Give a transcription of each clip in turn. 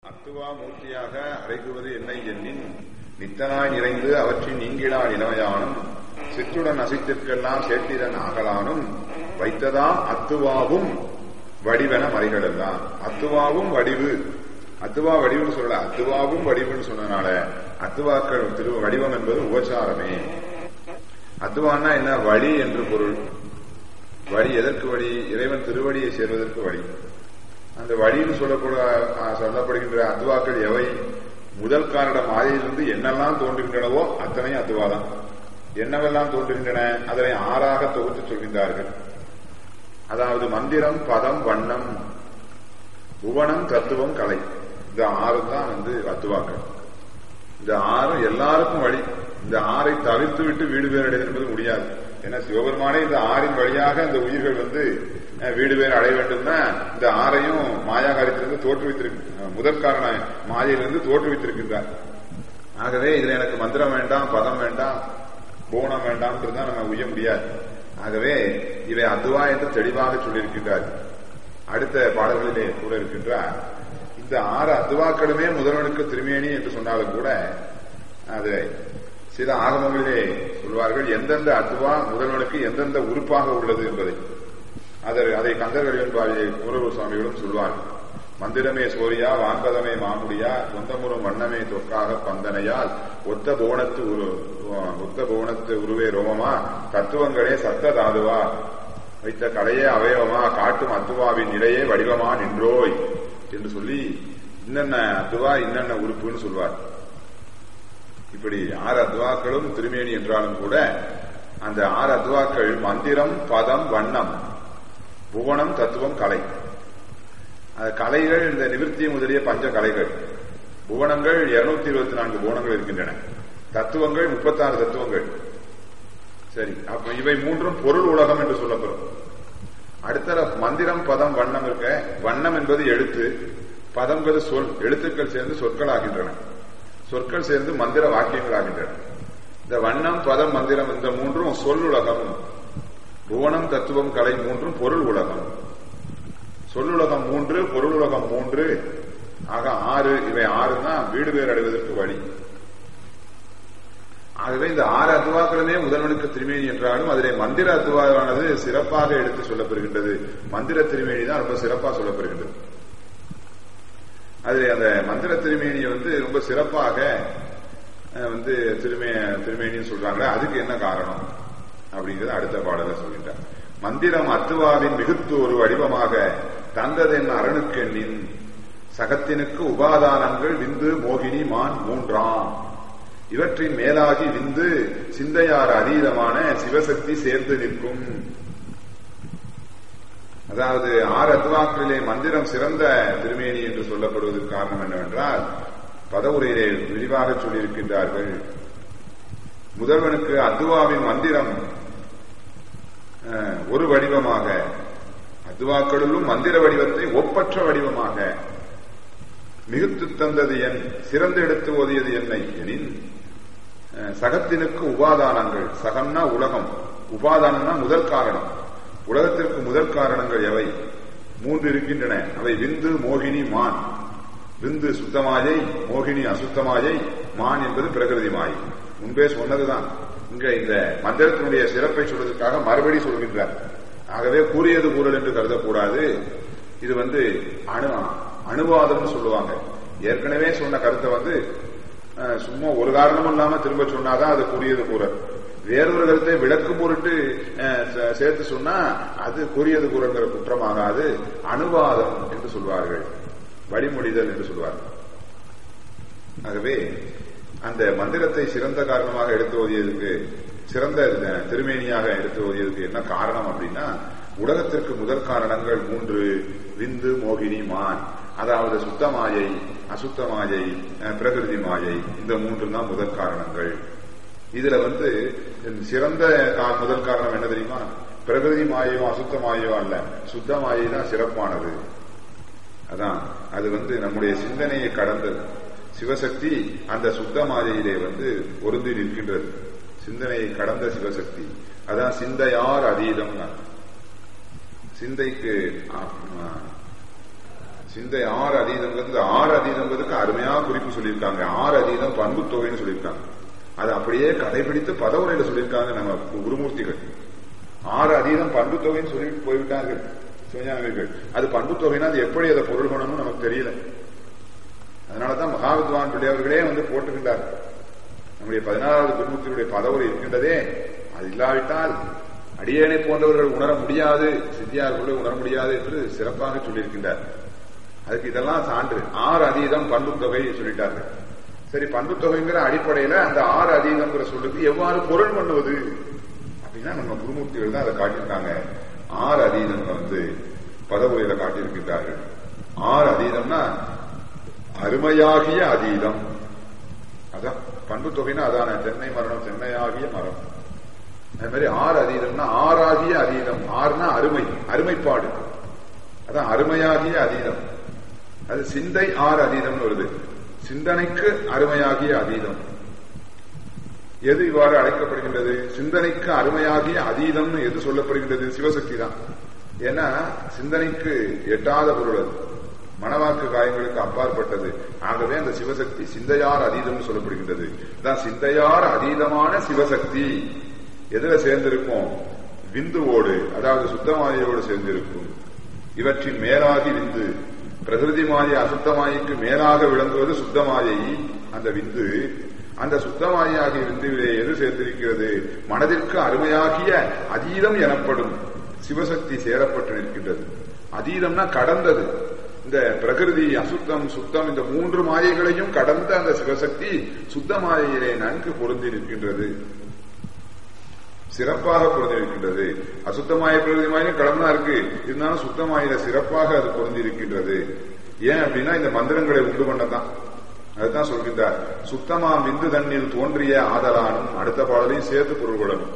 அத்துவா மூர்த்தியாக அடைகுவது என்னை எண்ணின் நித்தனாய் நிறைந்து அவற்றின் நீங்கிடா நிலைமையானும் சிற்றுடன் அசித்திற்கெல்லாம் சேர்த்திரன் ஆகலானும் வைத்ததாம் அத்துவாவும் வடிவென மறைகளெல்லாம் அத்துவாவும் வடிவு அத்துவா வடிவுன்னு சொல்லல அத்துவாவும் வடிவுன்னு சொன்னதுனால அத்துவாக்கள் திரு வடிவம் என்பது உபச்சாரமே அத்துவான்னா என்ன வழி என்று பொருள் வழி எதற்கு வழி இறைவன் திருவடியை சேர்வதற்கு வழி அந்த வழின்னு சொல்லக்கூட சொல்லப்படுகின்ற அத்துவாக்கள் எவை முதல் காரண மாதையிலிருந்து என்னெல்லாம் தோன்றுகின்றனவோ அத்தனை அத்துவாதான் என்னவெல்லாம் தோன்றுகின்றன அதனை ஆறாக தொகுத்து சொல்கின்றார்கள் அதாவது மந்திரம் பதம் வண்ணம் புவனம் தத்துவம் கலை இந்த ஆறு தான் வந்து அத்துவாக்கள் இந்த ஆறு எல்லாருக்கும் வழி இந்த ஆறை தவிர்த்து விட்டு வீடு பேர் அடைவது என்பது முடியாது ஏன்னா சிவபெருமானே இந்த ஆறின் வழியாக இந்த உயிர்கள் வந்து வீடு பேர் அடைய வேண்டும்னா இந்த ஆறையும் மாயாகாரியத்திலிருந்து தோற்றுவித்திருக்கு முதற் காரண மாயையிலிருந்து தோற்றுவித்திருக்கின்றார் ஆகவே இதுல எனக்கு மந்திரம் வேண்டாம் பதம் வேண்டாம் போனம் வேண்டாம்ன்றதுதான் நம்ம உய்ய முடியாது ஆகவே இவை அதுவா என்று தெளிவாக சொல்லியிருக்கின்றார் அடுத்த பாடல்களிலே கூட இருக்கின்றார் இந்த ஆறு அதுவாக்களுமே முதல்வனுக்கு திருமேனி என்று சொன்னாலும் கூட அது சில ஆகமங்களிலே சொல்வார்கள் எந்தெந்த அத்துவா முதல்வனுக்கு எந்தெந்த உறுப்பாக உள்ளது என்பதை அதை அதை கந்தர்கள் என்பாரியை குமரகுரு சுவாமிகளும் சொல்வார்கள் மந்திரமே சோரியா வான்பதமே மாமுடியா சொந்தமுறும் வண்ணமே தொக்காக பந்தனையால் ஒத்த போனத்து உரு ஒத்த போனத்து உருவே ரோமமா தத்துவங்களே சத்த தாதுவா வைத்த கலையே அவயவமா காட்டும் அத்துவாவின் நிலையே வடிவமா நின்றோய் என்று சொல்லி இன்னென்ன அத்துவா இன்னென்ன உறுப்புன்னு சொல்வார் இப்படி ஆறு அத்வாக்களும் திருமேனி என்றாலும் கூட அந்த ஆறு அத்வாக்கள் மந்திரம் பதம் வண்ணம் புவனம் தத்துவம் கலை கலைகள் இந்த நிவர்த்தி முதலிய பஞ்ச கலைகள் புவனங்கள் இருநூத்தி இருபத்தி நான்கு புவனங்கள் இருக்கின்றன தத்துவங்கள் முப்பத்தாறு தத்துவங்கள் சரி அப்ப இவை மூன்றும் பொருள் உலகம் என்று சொல்லப்படும் அடுத்த மந்திரம் பதம் வண்ணம் இருக்க வண்ணம் என்பது எழுத்து பதம் என்பது சொல் எழுத்துக்கள் சேர்ந்து சொற்கள் ஆகின்றன சொற்கள் சேர்ந்து மந்திர வாக்கியங்கள் ஆகின்றன இந்த வண்ணம் பதம் மந்திரம் இந்த மூன்றும் சொல்லுலகம் புவனம் தத்துவம் கலை மூன்றும் பொருள் உலகம் சொல்லுலகம் மூன்று பொருள் உலகம் மூன்று ஆக ஆறு இவை ஆறு தான் வீடு பேர் அடைவதற்கு வழி ஆகவே இந்த ஆறு அத்துவாக்களுமே முதல்வனுக்கு திருமேனி என்றாலும் அதிலே மந்திர அத்துவாவானது சிறப்பாக எடுத்து சொல்லப்படுகின்றது மந்திர திருமேனி தான் ரொம்ப சிறப்பாக சொல்லப்படுகின்றது அதில் அந்த மந்திர திருமேனியை வந்து ரொம்ப சிறப்பாக வந்து திருமே திருமேனின்னு சொல்றாங்களே அதுக்கு என்ன காரணம் அப்படிங்கிறது அடுத்த பாடல சொல்கின்றார் மந்திரம் அத்துவாவின் மிகுத்து ஒரு வடிவமாக தந்ததென் அரணுக்கெண்ணின் சகத்தினுக்கு உபாதானங்கள் விந்து மோகினி மான் மூன்றாம் இவற்றின் மேலாகி விந்து சிந்தையார் அதீதமான சிவசக்தி சேர்ந்து நிற்கும் அதாவது ஆறு அத்துவாக்களிலே மந்திரம் சிறந்த திருமேனி என்று சொல்லப்படுவதற்கு காரணம் என்னவென்றால் பதவுரையிலே விரிவாக சொல்லியிருக்கின்றார்கள் முதல்வனுக்கு அத்துவாவின் மந்திரம் ஒரு வடிவமாக அத்துவாக்களிலும் மந்திர வடிவத்தை ஒப்பற்ற வடிவமாக மிகுத்து தந்தது என் சிறந்து எடுத்து ஓதியது என்னை எனின் சகத்தினுக்கு உபாதானங்கள் சகம்னா உலகம் உபாதானம்னா முதல் காரணம் உலகத்திற்கு முதல் காரணங்கள் எவை மூன்று இருக்கின்றன அவை விந்து மோகினி மான் விந்து சுத்தமாயை மோகினி அசுத்தமாயை மான் என்பது பிரகிருதி மாயை முன்பே சொன்னதுதான் இங்க இந்த மந்திரத்தினுடைய சிறப்பை சொல்வதற்காக மறுபடி சொல்கின்றார் ஆகவே கூறியது கூறல் என்று கருதக்கூடாது இது வந்து அணு அணுவாதம்னு சொல்லுவாங்க ஏற்கனவே சொன்ன கருத்தை வந்து சும்மா ஒரு காரணமும் இல்லாம திரும்ப சொன்னாதான் அது கூறியது கூறல் வேறொரு கருத்தை விளக்கும் பொருட்டு சேர்த்து சொன்னா அது கூறியது கூறங்கிற குற்றமாகாது அணுவாதம் என்று சொல்வார்கள் வழிமொழிதல் என்று சொல்வார்கள் ஆகவே அந்த மந்திரத்தை சிறந்த காரணமாக எடுத்து ஓதியதுக்கு சிறந்த திருமேனியாக எடுத்து ஓதியதுக்கு என்ன காரணம் அப்படின்னா உலகத்திற்கு முதல் காரணங்கள் மூன்று விந்து மோகினி மான் அதாவது சுத்தமாயை அசுத்தமாயை பிரகிருதி மாயை இந்த மூன்று தான் முதல் காரணங்கள் இதுல வந்து சிறந்த முதல் காரணம் என்ன தெரியுமா பிரகிருதி மாயோ அசுத்த மாயோ அல்ல சுத்த மாயை தான் சிறப்பானது அதான் அது வந்து நம்முடைய சிந்தனையை கடந்தது சிவசக்தி அந்த சுத்த மாயையிலே வந்து பொருந்தி நிற்கின்றது சிந்தனையை கடந்த சிவசக்தி அதான் சிந்தையார் அதீதம் சிந்தைக்கு சிந்தை ஆறு அதீதங்கிறது இந்த ஆறு அதீதங்கிறதுக்கு அருமையா குறிப்பு சொல்லியிருக்காங்க ஆறு அதீதம் பண்பு தொகைன்னு சொல்லியிருக்காங்க அது அப்படியே கடைபிடித்து பதவுரையில சொல்லியிருக்காங்க நம்ம குருமூர்த்திகள் ஆறு அதீதம் பண்பு தொகைன்னு சொல்லிட்டு போய்விட்டார்கள் சிவஞானிகள் அது பண்பு தொகைன்னா அது எப்படி அதை பொருள் பண்ணணும்னு நமக்கு தெரியல அதனாலதான் மகாவித்வான் பிள்ளையவர்களே வந்து போட்டுக்கின்றார் நம்முடைய பதினாறாவது குருமூர்த்தியுடைய பதவுரை இருக்கின்றதே அது இல்லாவிட்டால் அடியேனை போன்றவர்கள் உணர முடியாது சித்தியார்களுடைய உணர முடியாது என்று சிறப்பாக சொல்லியிருக்கின்றார் அதுக்கு இதெல்லாம் சான்று ஆறு அதீதம் பண்பு தொகை சொல்லிட்டார்கள் சரி பண்பு தொகைங்கிற அடிப்படையில அந்த ஆறு அதீதம்ங்கிற சொல்லுக்கு எவ்வாறு பொருள் பண்ணுவது அப்படின்னா நம்ம குருமூர்த்திகள் தான் அதை காட்டியிருக்காங்க ஆறு அதீதம் வந்து பதவுரையில காட்டியிருக்கின்றார்கள் ஆறு அதீதம்னா அருமையாகிய அதீதம் அதான் பண்பு தொகைன்னா அதான தென்னை மரணம் தென்னையாகிய மரம் அது மாதிரி ஆறு அதீதம்னா ஆறாகிய அதீதம் ஆறுனா அருமை அருமைப்பாடு அதான் அருமையாகிய அதீதம் அது சிந்தை ஆறு அதீதம்னு வருது சிந்தனைக்கு அருமையாகிய அதீதம் எது இவ்வாறு அழைக்கப்படுகின்றது சிந்தனைக்கு அருமையாகிய அதீதம்னு எது சொல்லப்படுகின்றது சிவசக்தி தான் ஏன்னா சிந்தனைக்கு எட்டாத பொருள் அது மனவாக்கு காயங்களுக்கு அப்பாற்பட்டது ஆகவே அந்த சிவசக்தி சிந்தையார் அதீதம்னு சொல்லப்படுகின்றது தான் சிந்தையார் அதீதமான சிவசக்தி எதுல சேர்ந்திருக்கும் விந்துவோடு அதாவது சுத்தமாயோடு சேர்ந்திருக்கும் இவற்றின் மேலாகி விந்து பிரகிருதி மாயை அசுத்தமாய்க்கு மேலாக விளங்குவது சுத்தமாயை அந்த விந்து அந்த சுத்தமாயாகிய விந்துவிலே எது சேர்ந்திருக்கிறது மனதிற்கு அருமையாகிய அதீதம் எனப்படும் சிவசக்தி சேரப்பட்டு நிற்கின்றது அதீதம்னா கடந்தது இந்த பிரகிருதி அசுத்தம் சுத்தம் இந்த மூன்று மாயைகளையும் கடந்த அந்த சிவசக்தி சுத்த மாயையிலே நன்கு பொருந்தி நிற்கின்றது சிறப்பாக பொருந்திருக்கின்றது அசுத்தமாய பிரகிருதி மாயும் கடந்தா இருக்கு இருந்தாலும் சுத்தமாயில சிறப்பாக அது பொருந்திருக்கின்றது ஏன் அப்படின்னா இந்த மந்திரங்களை உண்டு பண்ணதான் அதுதான் சொல்கின்றார் சுத்தமா விந்து தண்ணில் தோன்றிய ஆதலானும் அடுத்த பாடலையும் சேர்த்து பொருள் கொள்ளணும்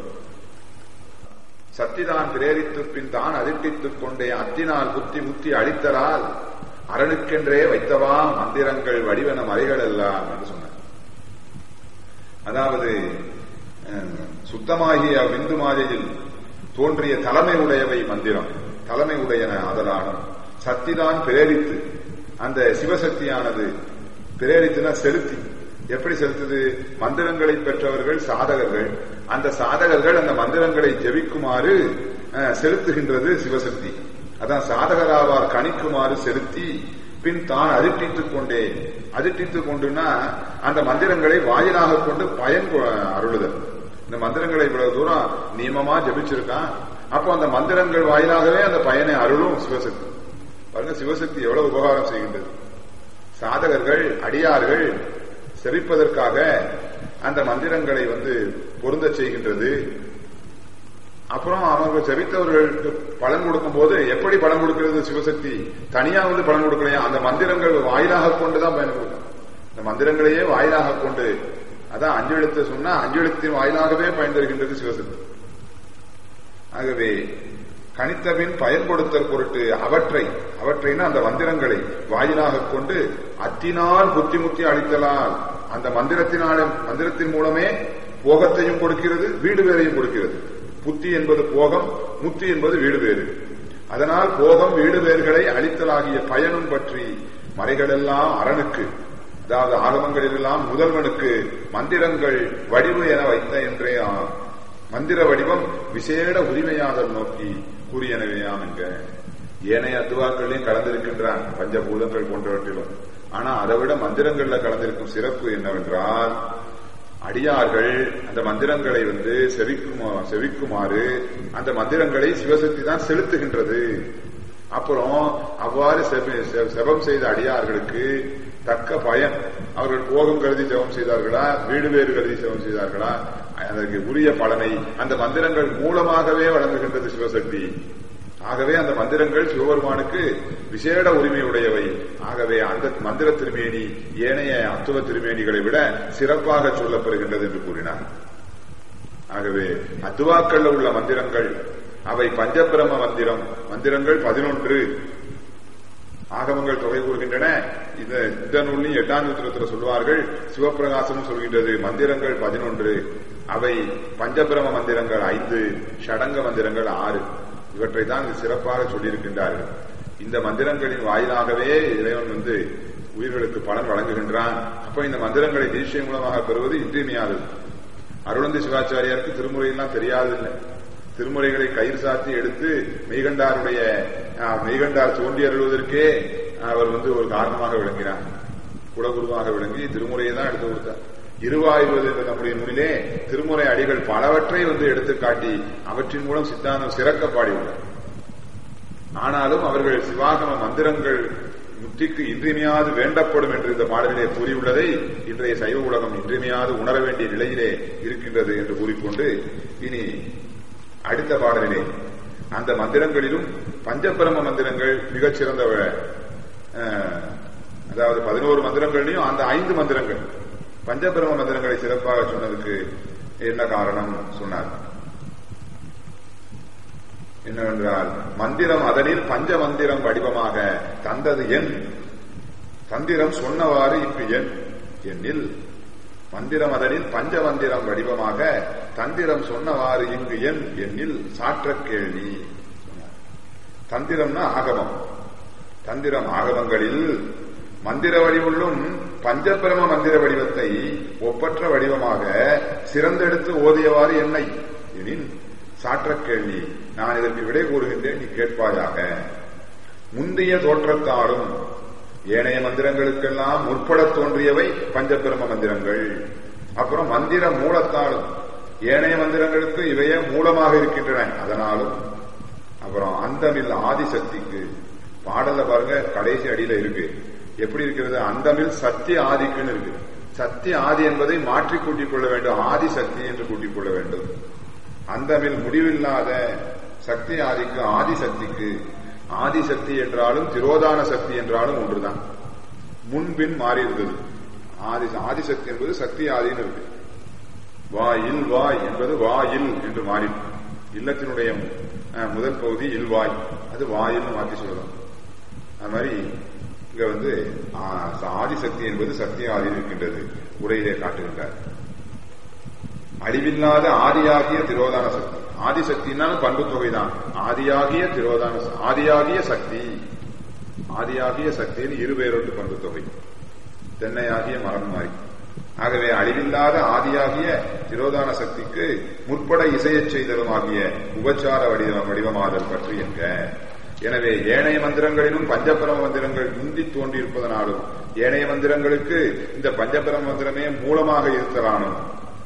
சத்திதான் பிரேரித்து பின் தான் அதிர்ட்டித்துக் கொண்டே அத்தினால் புத்தி முத்தி அழித்தலால் அரணுக்கென்றே வைத்தவா மந்திரங்கள் வடிவன மறைகள் எல்லாம் என்று சொன்னார் அதாவது சுத்தமாகிய விந்து மாதையில் தோன்றிய தலைமை உடையவை மந்திரம் தலைமை உடையன அதலானும் சக்திதான் பிரேரித்து அந்த சிவசக்தியானது பிரேரித்துனா செலுத்தி எப்படி செலுத்துது மந்திரங்களை பெற்றவர்கள் சாதகர்கள் அந்த சாதகர்கள் அந்த மந்திரங்களை ஜெபிக்குமாறு செலுத்துகின்றது சிவசக்தி அதான் சாதகராவார் கணிக்குமாறு செலுத்தி பின் தான் அதிர்ட்டித்துக் கொண்டே அதிர்ட்டித்துக் கொண்டுனா அந்த மந்திரங்களை வாயிலாக கொண்டு பயன் அருளுதல் இந்த மந்திரங்களை இவ்வளவு தூரம் நியமமா ஜபிச்சிருக்கான் அப்போ அந்த மந்திரங்கள் வாயிலாகவே அந்த பயனை அருளும் சிவசக்தி பாருங்க சிவசக்தி எவ்வளவு உபகாரம் செய்கின்றது சாதகர்கள் அடியார்கள் செவிப்பதற்காக அந்த மந்திரங்களை வந்து பொருந்த செய்கின்றது அப்புறம் அவர்கள் செவித்தவர்களுக்கு பலன் கொடுக்கும் போது எப்படி பலன் கொடுக்கிறது சிவசக்தி தனியா வந்து பலன் கொடுக்கலையா அந்த மந்திரங்கள் வாயிலாக கொண்டுதான் பயன் கொடுக்கும் இந்த மந்திரங்களையே வாயிலாக கொண்டு அதான் அஞ்சு எழுத்து சொன்னா அஞ்சு எழுத்தின் வாயிலாகவே பயன் தருகின்றது சிவசக்தி ஆகவே கணித்தபின் பயன் கொடுத்தல் பொருட்டு அவற்றை அவற்றைனா அந்த மந்திரங்களை வாயிலாக கொண்டு அத்தினால் புத்தி முத்தி அளித்தலால் அந்த மந்திரத்தினால மந்திரத்தின் மூலமே போகத்தையும் கொடுக்கிறது வீடு வேறையும் கொடுக்கிறது புத்தி என்பது போகம் முத்தி என்பது வீடு வேறு அதனால் போகம் வீடு வேர்களை அளித்தலாகிய பயனும் பற்றி மறைகளெல்லாம் அரணுக்கு அதாவது ஆகமங்களிலெல்லாம் முதல்வனுக்கு மந்திரங்கள் வடிவு என வைத்த என்றே மந்திர வடிவம் விசேட உரிமையாதல் நோக்கி கூறியனவையாம் என்க ஏனைய அத்துவாக்களையும் கலந்திருக்கின்றான் பஞ்சபூதங்கள் போன்றவற்றிலும் ஆனா அதை விட மந்திரங்கள்ல கலந்திருக்கும் சிறப்பு என்னவென்றால் அடியார்கள் அந்த மந்திரங்களை வந்து செவிக்குமா செவிக்குமாறு அந்த மந்திரங்களை சிவசக்தி தான் செலுத்துகின்றது அப்புறம் அவ்வாறு செபம் செய்த அடியார்களுக்கு தக்க பயன் அவர்கள் போகம் கருதி ஜெபம் செய்தார்களா வீடு வேறு கருதி ஜெபம் செய்தார்களா அதற்கு உரிய பலனை அந்த மந்திரங்கள் மூலமாகவே வழங்குகின்றது சிவசக்தி ஆகவே அந்த மந்திரங்கள் சிவபெருமானுக்கு விசேட உரிமை உடையவை ஆகவே அந்த மந்திர திருமேனி ஏனைய அத்துவ திருமேனிகளை விட சிறப்பாக சொல்லப்படுகின்றது என்று கூறினார் ஆகவே அத்துவாக்கள்ல உள்ள மந்திரங்கள் அவை பஞ்சபிரம மந்திரம் மந்திரங்கள் பதினொன்று ஆகமங்கள் தொகை கூறுகின்றன இந்த இந்த நூலில் எட்டாம் நூத்திரத்தில் சொல்வார்கள் சிவபிரகாசம் சொல்கின்றது மந்திரங்கள் பதினொன்று அவை பஞ்சபிரம மந்திரங்கள் ஐந்து ஷடங்க மந்திரங்கள் ஆறு இவற்றை தான் சிறப்பாக சொல்லியிருக்கின்றார்கள் இந்த மந்திரங்களின் வாயிலாகவே இறைவன் வந்து உயிர்களுக்கு பலன் வழங்குகின்றான் அப்ப இந்த மந்திரங்களை தீட்சை மூலமாக பெறுவது இன்றியமையாதது அருளந்தி சிவாச்சாரியாருக்கு திருமுறையெல்லாம் தெரியாதில்லை திருமுறைகளை கயிறு சாத்தி எடுத்து மெய்கண்டாருடைய ஆஹ், மெய்கண்டார் தோன்றி அருள்வதற்கே அவர் வந்து ஒரு காரணமாக விளங்கினார் குலகுருவாக விளங்கி திருமுறையை தான் எடுத்து கொடுத்தார் இருவாயுவது என்ற நம்முடைய நூலிலே திருமுறை அடிகள் பலவற்றை வந்து எடுத்து காட்டி அவற்றின் மூலம் சித்தாந்தம் சிறக்க பாடியுள்ளார் ஆனாலும் அவர்கள் சிவாகம மந்திரங்கள் முத்திக்கு இன்றியமையாது வேண்டப்படும் என்று இந்த பாடலிலே கூறியுள்ளதை இன்றைய சைவ உலகம் இன்றியமையாது உணர வேண்டிய நிலையிலே இருக்கின்றது என்று கூறிக்கொண்டு இனி அடுத்த பாடலிலே அந்த மந்திரங்களிலும் பஞ்சபிரம மந்திரங்கள் மிகச் சிறந்த அஹ், அதாவது பதினோரு மந்திரங்களையும் அந்த ஐந்து மந்திரங்கள் பஞ்சபிரம மந்திரங்களை சிறப்பாக சொன்னதுக்கு என்ன காரணம் சொன்னார் என்னவென்றால் மந்திரம் அதனில் பஞ்ச மந்திரம் வடிவமாக தந்தது என் தந்திரம் சொன்னவாறு இங்கு என் என்னில் மந்திரம் அதனில் பஞ்ச மந்திரம் வடிவமாக தந்திரம் சொன்னவாறு இங்கு என் என்னில் சாற்ற கேள்வி சொன்னார். தந்திரம்னா ஆகமம் தந்திரம் ஆகமங்களில் மந்திர வடிவுள்ளும் பஞ்சபிரம மந்திர வடிவத்தை ஒப்பற்ற வடிவமாக சிறந்தெடுத்து ஓதியவாறு என்னை எனின் சாற்ற கேள்வி நான் இதற்கு விடை கூறுகின்றேன் நீ கேட்பாயாக முந்தைய தோற்றத்தாலும் ஏனைய மந்திரங்களுக்கெல்லாம் முற்படத் தோன்றியவை பஞ்சபிரம மந்திரங்கள் அப்புறம் மந்திர மூலத்தாலும் ஏனைய மந்திரங்களுக்கு இவையே மூலமாக இருக்கின்றன அதனாலும் அப்புறம் அந்தமில் ஆதிசக்திக்கு பாடல்ல பாருங்க கடைசி அடியில இருக்கு எப்படி இருக்கிறது அந்தமில் சத்திய ஆதிக்குன்னு இருக்கு சத்திய ஆதி என்பதை மாற்றி கூட்டிக் கொள்ள வேண்டும் ஆதி சக்தி என்று கூட்டிக் கொள்ள வேண்டும் அந்தமில் முடிவில்லாத சக்தி ஆதிக்கு ஆதி சக்திக்கு ஆதி சக்தி என்றாலும் திரோதான சக்தி என்றாலும் ஒன்றுதான் முன்பின் மாறி இருந்தது ஆதி ஆதிசக்தி என்பது சக்தி ஆதின்னு இருக்கு வா இல் வாய் என்பது வா இல் என்று மாறி இல்லத்தினுடைய அஹ், முதல் பகுதி இல்வாய் அது வாயில்னு மாற்றி சொல்லலாம் அது மாதிரி இங்க வந்து ஆஹ், ஆதிசக்தி என்பது சக்தி ஆதியில் இருக்கின்றது உரையிலே காட்டுகின்றார் அழிவில்லாத ஆதியாகிய திரோதான சக்தி ஆதிசக்தினாலும் பண்பு தொகைதான் ஆதியாகிய திரோதான ச- ஆதியாகிய சக்தி ஆதியாகிய சக்தியின் இருபேரொட்டு பண்பு தொகை தென்னையாகிய மரம் மாறி ஆகவே அழிவில்லாத ஆதியாகிய திரோதான சக்திக்கு முற்பட இசையச் செய்தலும் ஆகிய உபச்சார வடிவ வடிவமாதல் பற்றி என்க எனவே ஏனைய மந்திரங்களிலும் பஞ்சபிரம மந்திரங்கள் முந்தி தோன்றியிருப்பதனாலும் ஏனைய மந்திரங்களுக்கு இந்த பஞ்சபிரம மந்திரமே மூலமாக இருத்தலானும்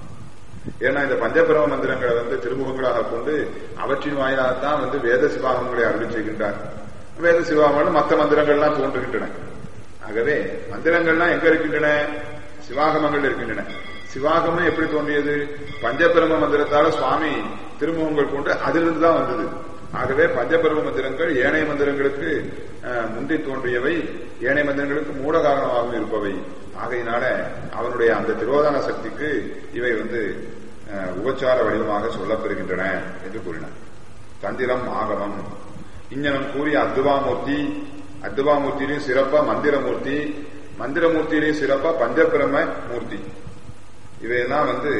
ஏன்னா இந்த பஞ்சபிரம மந்திரங்களை வந்து திருமுகங்களாக கொண்டு அவற்றின் வாயிலாகத்தான் வந்து வேத சிவாகங்களை அருள் செய்கின்றார் வேத சிவாகங்கள் மற்ற மந்திரங்கள்லாம் தோன்றுகின்றன ஆகவே மந்திரங்கள்லாம் எங்க இருக்கின்றன சிவாகமங்கள் இருக்கின்றன சிவாகமம் எப்படி தோன்றியது பஞ்சபிரம மந்திரத்தால சுவாமி திருமுகங்கள் கொண்டு அதிலிருந்து தான் வந்தது ஆகவே பஞ்சபிரம மந்திரங்கள் ஏனைய மந்திரங்களுக்கு அஹ், முந்தி தோன்றியவை ஏனைய மந்திரங்களுக்கு மூல காரணமாகவும் இருப்பவை ஆகையினால அவனுடைய அந்த திரோதான சக்திக்கு இவை வந்து அஹ், உபச்சார வடிவமாக சொல்லப்பெறுகின்றன என்று கூறினார் தந்திரம் ஆகமம் இஞ்ஞனம் கூறிய அத்துவாமூர்த்தி அத்துவாமூர்த்தியிலையும் சிறப்பா மந்திரமூர்த்தி மந்திரமூர்த்தியிலையும் சிறப்பா பஞ்சபிரம மூர்த்தி இவையெல்லாம் வந்து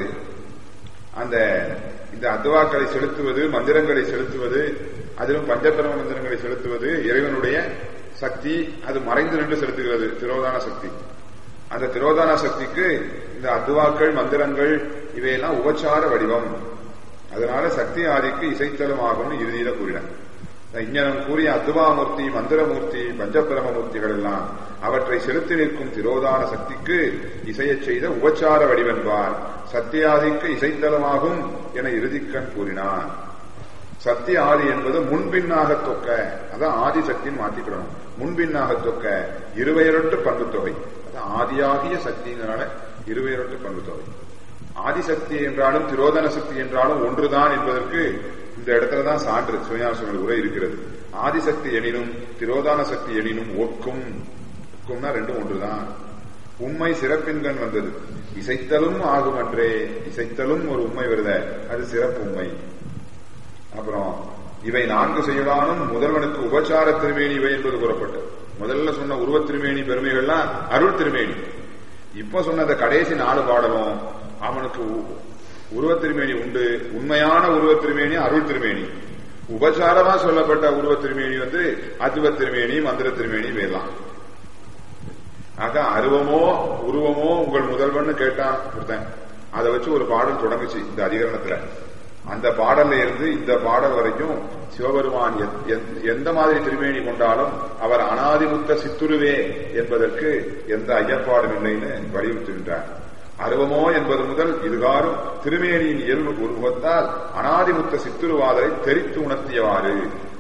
அந்த இந்த அத்துவாக்களை செலுத்துவது மந்திரங்களை செலுத்துவது அதிலும் பஞ்சபிரம மந்திரங்களை செலுத்துவது இறைவனுடைய சக்தி அது மறைந்து நின்று செலுத்துகிறது திரோதான சக்தி அந்த திரோதான சக்திக்கு இந்த அத்துவாக்கள் மந்திரங்கள் இவையெல்லாம் உபச்சார வடிவம் அதனால சக்தி ஆதிக்கு இசைத்தலும் ஆகும்னு இறுதியில கூறினார் இஞ்ஞனம் கூறிய அத்துவாமூர்த்தி மந்திரமூர்த்தி பஞ்சபிரம மூர்த்திகள் எல்லாம் அவற்றை செலுத்தி நிற்கும் திரோதான சக்திக்கு இசையச் செய்த உபச்சார வடிவென்பார் சத்தியாதிக்கு இசைத்தலமாகும் என இறுதிக்கண் கூறினார் சத்திய ஆதி என்பது முன்பின்னாக தொக்க அதான் ஆதி சக்தின்னு மாத்திக்கிடணும் முன்பின்னாக தொக்க இருவையரொட்டு பண்பு தொகை அதான் ஆதியாகிய சக்திங்கிறனால இருவையரொட்டு பண்பு தொகை ஆதிசக்தி என்றாலும் திரோதன சக்தி என்றாலும் ஒன்றுதான் என்பதற்கு இந்த இடத்துலதான் சான்று சிவஞான உரை இருக்கிறது ஆதிசக்தி எனினும் திரோதான சக்தி எனினும் ஒக்கும் ஒக்கும்னா ரெண்டும் ஒன்றுதான் உண்மை சிறப்பின்கண் வந்தது இசைத்தலும் ஆகுமன்றே இசைத்தலும் ஒரு உண்மை வருத அது சிறப்பு உண்மை அப்புறம் இவை நான்கு செய்யலானும் முதல்வனுக்கு உபச்சார திருமேனி இவை என்பது கூறப்பட்டது முதல்ல சொன்ன உருவத் திருமேனி பெருமைகள்லாம் அருள் திருமேனி இப்ப சொன்னத கடைசி நாலு பாடலும் அவனுக்கு உ- உருவத் திருமேனி உண்டு உண்மையான உருவத் திருமேனி அருள் திருமேனி உபசாரமா சொல்லப்பட்ட உருவ திருமேனி வந்து அத்துவ திருமேனி மந்திர திருமேனி வேலாம் ஆக அருவமோ உருவமோ உங்கள் முதல்வன் கேட்டான் ஒருத்தன் அதை வச்சு ஒரு பாடல் தொடங்குச்சு இந்த அதிகரணத்துல அந்த பாடல்ல இருந்து இந்த பாடல் வரைக்கும் சிவபெருமான் எந்த மாதிரி திருமேனி கொண்டாலும் அவர் அனாதிமுத்த சித்துருவே என்பதற்கு எந்த ஐயப்பாடும் இல்லைன்னு வலியுறுத்துகின்றார் அருவமோ என்பது முதல் இதுகாரும் திருமேனியின் இயல்பு உருவத்தால் அனாதிமுத்த சித்துருவாதரை தெரித்து உணர்த்தியவாறு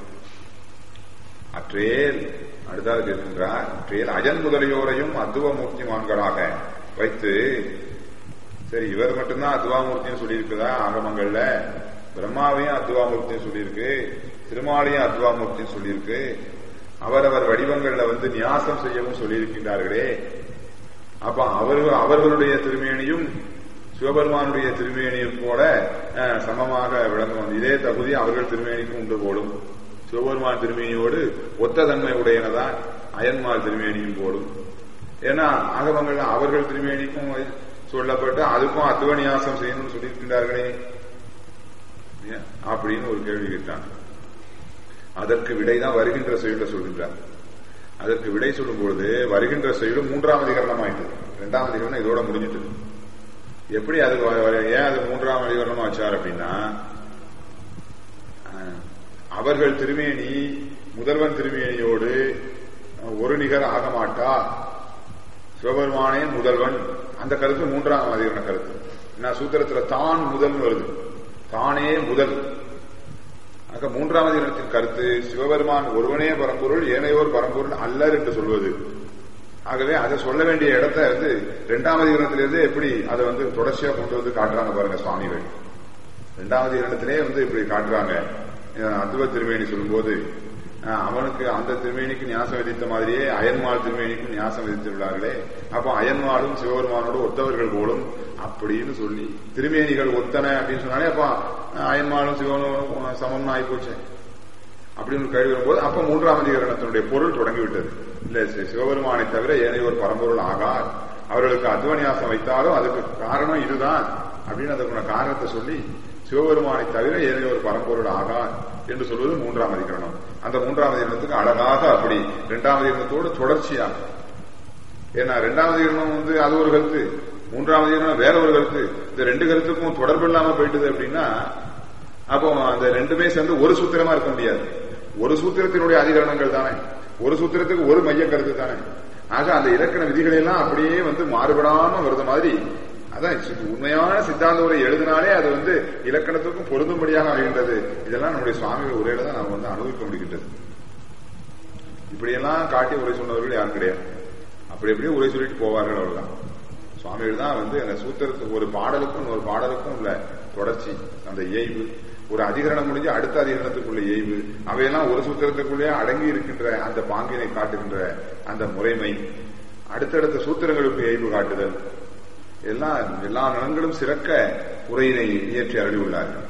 அற்றேல் அடுத்தாவது கேட்கின்றார் அற்றேல் அஜன் முதலியோரையும் அத்துவமூர்த்திமான்களாக வைத்து சரி இவர் மட்டும்தான் அத்துவாமூர்த்தின்னு சொல்லியிருக்குதா ஆகமங்கள்ல பிரம்மாவையும் அத்துவாமூர்த்தின்னு சொல்லியிருக்கு திருமாலையும் அத்துவாமூர்த்தின்னு சொல்லியிருக்கு அவரவர் வடிவங்கள்ல வந்து நியாசம் செய்யவும் சொல்லியிருக்கின்றார்களே அப்ப அவர்கள் அவர்களுடைய திருமேனியும் சிவபெருமானுடைய திருமேனியும் கூட சமமாக விளங்கும் இதே தகுதி அவர்கள் திருமேனிக்கும் உண்டு போடும் சிவபெருமான் திருமேனியோடு ஒத்த தன்மை உடையனதான் அயன்மார் திருமேனியும் போடும் ஏன்னா ஆகவங்கள் அவர்கள் திருமேனிக்கும் சொல்லப்பட்டு அதுக்கும் அத்துவநியாசம் செய்யணும்னு சொல்லியிருக்கின்றார்களே அப்படின்னு ஒரு கேள்வி கேட்டான் அதற்கு விடைதான் வருகின்ற செயல சொல்கின்றார் அதற்கு விடை சொல்லும் பொழுது வருகின்ற செயலும் மூன்றாம் அதிகரணம் ஆயிட்டு இரண்டாம் அதிகரணம் இதோட முடிஞ்சிட்டு எப்படி அது ஏன் அது மூன்றாம் அதிகரணமா வச்சார் அப்படின்னா அவர்கள் திருமேனி முதல்வன் திருமேனியோடு ஒரு நிகர் ஆக மாட்டா சிவபெருமானே முதல்வன் அந்த கருத்து மூன்றாம் அதிகரண கருத்து என்ன சூத்திரத்துல தான் முதல் வருது தானே முதல் ஆக மூன்றாம் அதிகரணத்தின் கருத்து சிவபெருமான் ஒருவனே பரம்பொருள் ஏனையோர் பரம்பொருள் அல்லர் என்று சொல்வது ஆகவே அதை சொல்ல வேண்டிய இடத்த வந்து இரண்டாம் அதிகரணத்திலிருந்து எப்படி அதை வந்து தொடர்ச்சியா கொண்டு வந்து காட்டுறாங்க பாருங்க சுவாமிகள் இரண்டாவது இடத்திலே வந்து இப்படி காட்டுறாங்க அத்துவ திருமேனி சொல்லும்போது அவனுக்கு அந்த திருமேனிக்கு ஞாசம் விதித்த மாதிரியே அயன்மாள் திருமேனிக்கும் ஞாசம் விதித்துள்ளார்களே அப்போ அயன்மாளும் சிவபெருமானோடு ஒத்தவர்கள் போலும் அப்படின்னு சொல்லி திருமேனிகள் ஒத்தன அப்படின்னு சொன்னாலே அப்ப அயன்மாளும் சிவனும் சமம்னு ஆயிப்போச்சு அப்படின்னு ஒரு கேள்வி வரும்போது அப்ப மூன்றாம் அதிகரணத்தினுடைய பொருள் தொடங்கிவிட்டது இல்ல சிவபெருமானை தவிர ஏனையோர் பரம்பொருள் ஆகார் அவர்களுக்கு அத்வநியாசம் வைத்தாலும் அதுக்கு காரணம் இதுதான் அப்படின்னு அதுக்குள்ள காரணத்தை சொல்லி சிவபெருமானை தவிர ஏனையோர் பரம்பொருள் ஆகார் என்று சொல்வது மூன்றாம் அதிகரணம் அந்த மூன்றாம் அதிகரணத்துக்கு அழகாக அப்படி இரண்டாம் அதிகரணத்தோடு தொடர்ச்சியாக ஏன்னா இரண்டாம் அதிகரணம் வந்து அது ஒரு கருத்து மூன்றாம் அதிகரணம் வேற ஒரு கருத்து இந்த ரெண்டு கருத்துக்கும் தொடர்பு இல்லாம போயிட்டுது அப்படின்னா அப்போ அந்த ரெண்டுமே சேர்ந்து ஒரு சூத்திரமா இருக்க முடியாது ஒரு சூத்திரத்தினுடைய அதிகரணங்கள் தானே ஒரு சூத்திரத்துக்கு ஒரு மைய கருத்து தானே ஆக அந்த இலக்கண விதிகளை எல்லாம் அப்படியே வந்து மாறுபடாம வருது மாதிரி அதான் உண்மையான சித்தாந்த உரை எழுதினாலே அது வந்து இலக்கணத்துக்கும் பொருந்தும்படியாக ஆகின்றது இதெல்லாம் நம்முடைய சுவாமிகள் உரையில தான் நாம் வந்து அனுபவிக்க முடிகின்றது இப்படியெல்லாம் காட்டி உரை சொன்னவர்கள் யாரும் கிடையாது அப்படி எப்படியும் உரை சொல்லிட்டு போவார்கள் அவ்வளவுதான் சுவாமிகள் தான் வந்து அந்த சூத்திரத்துக்கு ஒரு பாடலுக்கும் ஒரு பாடலுக்கும் உள்ள தொடர்ச்சி அந்த இயல்பு ஒரு அதிகரணம் முடிஞ்சு அடுத்த அதிகரணத்துக்குள்ள இயல்பு அவையெல்லாம் ஒரு சூத்திரத்துக்குள்ளே அடங்கி இருக்கின்ற அந்த பாங்கினை காட்டுகின்ற அந்த முறைமை அடுத்தடுத்த சூத்திரங்களுக்கு இயல்பு காட்டுதல் எல்லாம் எல்லா நலன்களும் சிறக்க உரையினை இயற்றி அருளியுள்ளார்கள்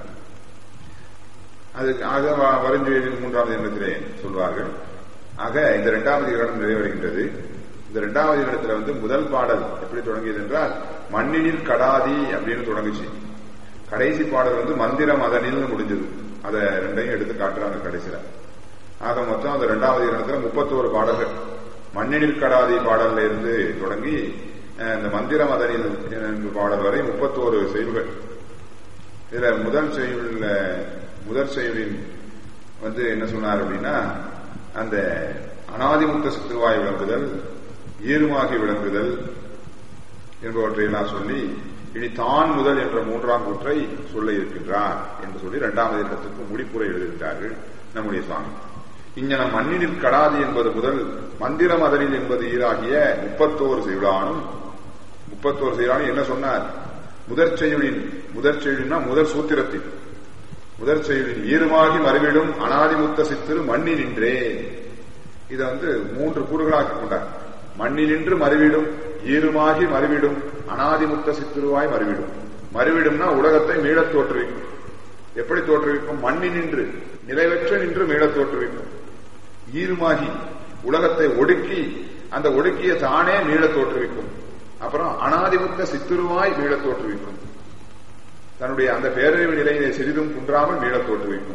அது ஆக வருஞ்செயலின் மூன்றாவது எண்ணத்திலே சொல்வார்கள் ஆக இந்த இரண்டாவது இடம் நிறைவடைகின்றது இந்த இரண்டாவது இடத்துல வந்து முதல் பாடல் எப்படி தொடங்கியது என்றால் மண்ணினில் கடாதி அப்படின்னு தொடங்குச்சு கடைசி பாடல் வந்து மந்திரம் அதனில் முடிஞ்சது அதை ரெண்டையும் எடுத்து காட்டுறாங்க கடைசியில ஆக மொத்தம் அந்த இரண்டாவது இடத்துல முப்பத்தோரு பாடல்கள் மண்ணினில் கடாதி பாடல்ல இருந்து தொடங்கி இந்த மந்திரம் அதனில் பாடல் வரை முப்பத்தோரு செய்யுள்கள் இதுல முதல் செய்யுள்ள முதல் செய்யுளின் வந்து என்ன சொன்னார் அப்படின்னா அந்த அனாதிமுத்த சித்துருவாய் விளங்குதல் ஈருமாகி விளங்குதல் என்பவற்றையெல்லாம் சொல்லி இனி தான் முதல் என்ற மூன்றாம் கூற்றை சொல்ல இருக்கின்றார் என்று சொல்லி இரண்டாவது இடத்துக்கு முடிப்புரை எழுதுகின்றார்கள் நம்முடைய சுவாமி இங்கனம் மண்ணினில் கடாதி என்பது முதல் மந்திரம் அதனில் என்பது ஈராகிய முப்பத்தோரு செய்யுளானும் முப்பத்தோரு செய்யுளானும் என்ன சொன்னார் முதற் செய்யுளின் முதற் செய்யுளின்னா முதற் சூத்திரத்தில் முதற் செயலில் ஈருமாகி மறுவிடும் அனாதிமுத்த சித்திரு மண்ணினின்றே இதை வந்து மூன்று கூறுகளாக்கி கொண்டார் மண்ணினின்று மறுவிடும் ஈருமாகி மறுவிடும் அனாதிமுத்த சித்திருவாய் மறுவிடும் மறுவிடும்னா உலகத்தை மீளத் தோற்றுவிக்கும் எப்படி தோற்றுவிக்கும் மண்ணினின்று நிலைவற்ற நின்று மீளத் தோற்றுவிக்கும் ஈருமாகி உலகத்தை ஒடுக்கி அந்த ஒடுக்கிய தானே மீளத் தோற்றுவிக்கும் அப்புறம் அனாதிமுத்த சித்திருவாய் மீளத் தோற்றுவிக்கும் தன்னுடைய அந்த பேரறிவு நிலையை சிறிதும் குன்றாமல் மீளத் தோற்றுவிக்கும்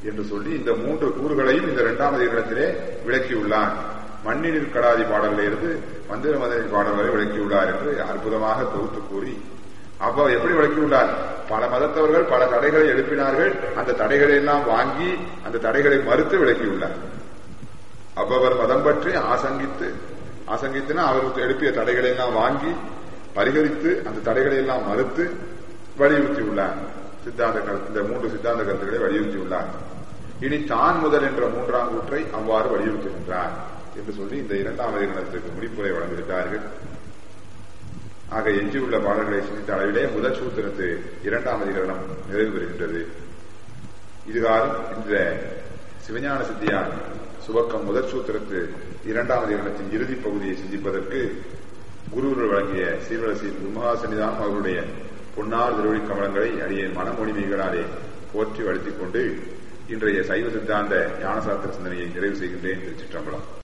என்று சொல்லி இந்த மூன்று கூறுகளையும் இந்த இரண்டாவது இடத்திலே விளக்கியுள்ளார் மண்ணினில் கடாதி பாடலில் இருந்து மந்திர மதனி பாடல் வரை விளக்கியுள்ளார் என்று அற்புதமாக தொகுத்து கூறி அப்போ எப்படி விளக்கியுள்ளார் பல மதத்தவர்கள் பல தடைகளை எழுப்பினார்கள் அந்த தடைகளை எல்லாம் வாங்கி அந்த தடைகளை மறுத்து விளக்கியுள்ளார் அவ்வவர் மதம் பற்றி ஆசங்கித்து ஆசங்கித்துனா அவர் எழுப்பிய தடைகளை எல்லாம் வாங்கி பரிகரித்து அந்த தடைகளை எல்லாம் மறுத்து வலியுறுத்தியுள்ளார் சித்தாந்த கருத்து இந்த மூன்று சித்தாந்த கருத்துக்களை வலியுறுத்தியுள்ளார் இனி தான் முதல் என்ற மூன்றாம் கூற்றை அவ்வாறு வலியுறுத்துகின்றார் என்று சொல்லி இந்த இரண்டாம் அதிகாரத்திற்கு முடிப்புரை வழங்கிவிட்டார்கள் ஆக எஞ்சியுள்ள பாடல்களை சிந்தித்த அளவிலே முதல் சூத்திரத்து இரண்டாம் அதிகரணம் நிறைவு பெறுகின்றது இதுகாலம் இந்த சிவஞான சித்தியார் சுபக்கம் முதற் சூத்திரத்து இரண்டாம் அதிகரணத்தின் இறுதிப் பகுதியை சிந்திப்பதற்கு குருவர்கள் வழங்கிய சீர்வரசி குருமகா சன்னிதானம் அவர்களுடைய பொன்னார் திருவடி கமலங்களை அடிய மனமொழிமைகளாலே போற்றி வளர்த்திக் கொண்டு இன்றைய சைவ சித்தாந்த ஞானசாஸ்திர சிந்தனையை நிறைவு செய்கின்றேன் திருச்சிற்றம்பலம்